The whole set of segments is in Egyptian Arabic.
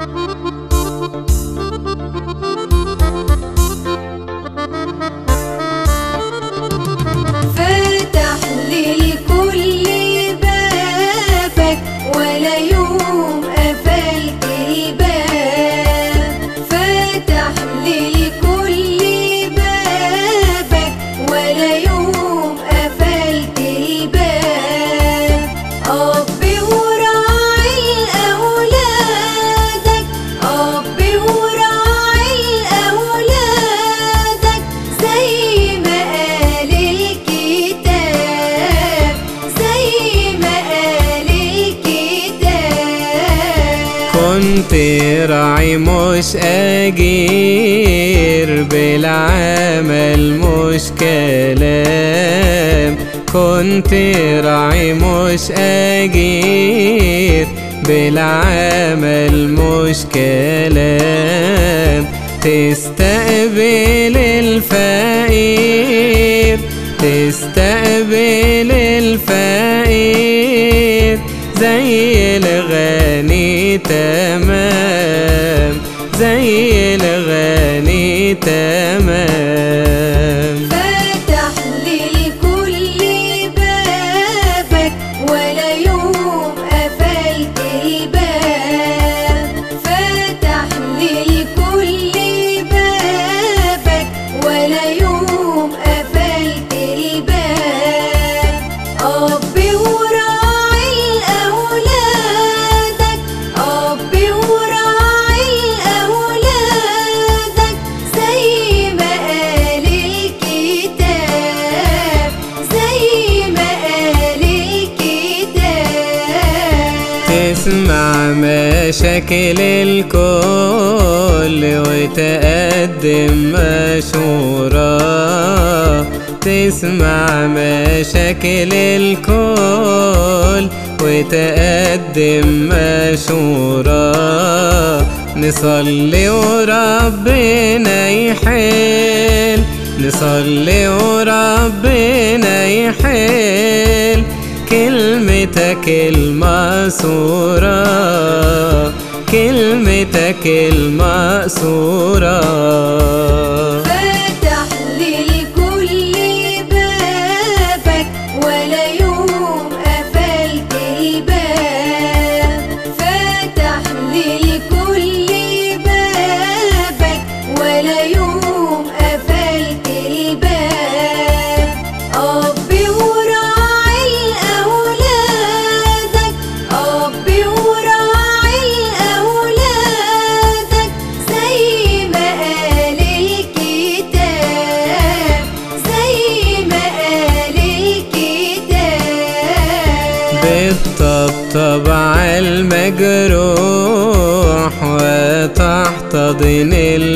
فتح للكل بابك ولا يوم قفلت الباب فتح للكل بابك ولا يوم قفلت الباب أب وراعي أولادك أب وراعي أولادك زي ما قال الكتاب زي ما قال الكتاب كنت راعي مش أجير بالعمل مش كلام كنت راعي مش أجير بالعمل مش كلام تستقبل الفقير تستقبل الفقير زي الغني تمام زي الغني تمام فتح للكل بابك ولا يوم قفلت الباب فتح للكل بابك ولا يوم قفلت الباب أب وراعي أولادك أب وراعي أولادك زي ما قال الكتاب زي ما قال الكتاب تسمع مشاكل الكل وتقدم مشورة تسمع مشاكل الكل وتقدم مشورة نصلي وربنا يحل نصلي وربنا يحل كلمتك المأسورة كلمتك المأسورة فتح للكل بابك ولا يوم قفلت الباب فتح للكل بابك ولا يوم قفلت الباب أب وراعي أولادك أب وراعي أولادك زي ما قال الكتاب زي ما قال الكتاب بالطبطب على المجروح وتحتضن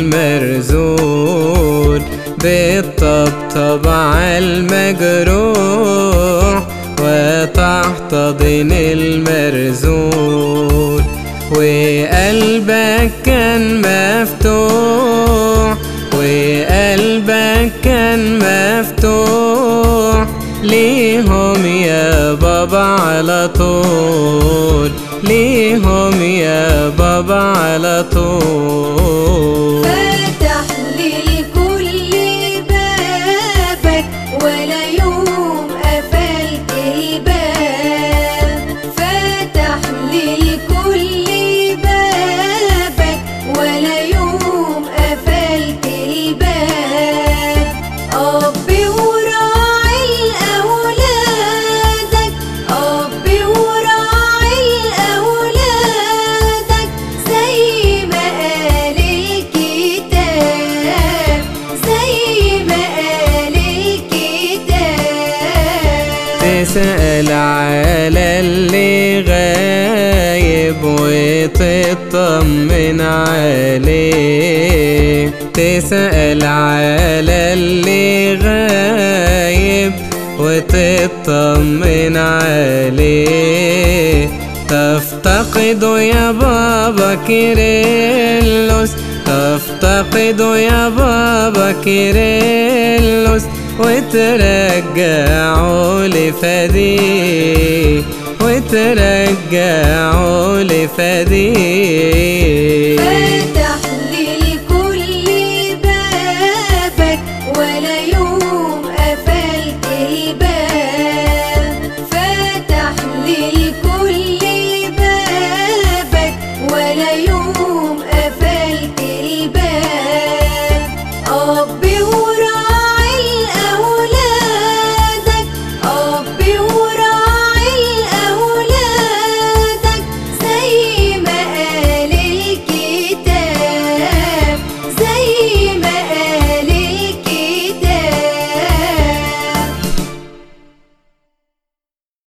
المرزول بالطبطب على المجروح وتحتضن المرزول وقلبك كان مفتوح وقلبك كان مفتوح ليهم يا بابا على طول ليهم يا بابا على طول فتح للكل بابك ولا يوم قفلت الباب فتح للكل بابك ولا يوم قفلت الباب أب وراعي أولادك أب وراعي أولادك زي ما قال الكتاب زي ما قال الكتاب تسأل على اللي غايب وتطمن عليه تسأل على اللي غايب وتطمن عليه تفتقده يا بابا كيرلس تفتقده يا بابا كيرلس وترجعه لفديه وترجعه لفديك فتح للكل بابك ولا يوم قفلت الباب فتح للكل بابك ولا يوم قفلت الباب أب